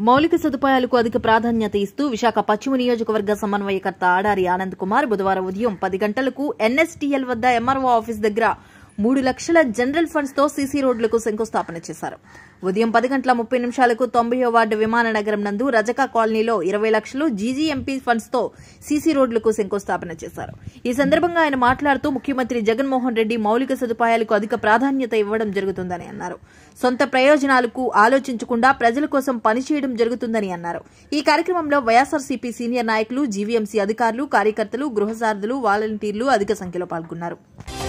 మౌలిక సదుపాయాలకు అధిక ప్రాధాన్యత ఇస్తూ విశాఖ పశ్చిమ నియోజకవర్గ సమన్వయకర్త ఆడారి ఆనంద్ కుమార్ బుధవారం ఉదయం పది గంటలకు ఎన్ఎస్టీఎల్ వద్ద ఎంఆర్ఓ ఆఫీస్ దగ్గర మూడు లక్షల జనరల్ ఫండ్స్ తో సీసీ రోడ్లకు శంకుస్థాపన చేశారు ఉదయం పది గంటల ముప్పై నిమిషాలకు తొంభైయో వార్డు విమాన నగరం నందు రజక కాలనీలో ఇరవై లక్షలు జీజీఎంపీ ఫండ్స్ తో సీసీ రోడ్లకు శంకుస్థాపన చేశారు ఈ సందర్భంగా ఆయన మాట్లాడుతూ ముఖ్యమంత్రి జగన్మోహన్ రెడ్డి మౌలిక సదుపాయాలకు అధిక ప్రాధాన్యత ఇవ్వడం జరుగుతుందని అన్నారు సొంత ప్రయోజనాలకు ఆలోచించకుండా ప్రజల కోసం పనిచేయడం జరుగుతుందని అన్నారు ఈ కార్యక్రమంలో వైఎస్ఆర్సీపీ సీనియర్ నాయకులు జీవీఎంసీ అధికారులు కార్యకర్తలు గృహసారథులు వాలంటీర్లు అధిక సంఖ్యలో పాల్గొన్నారు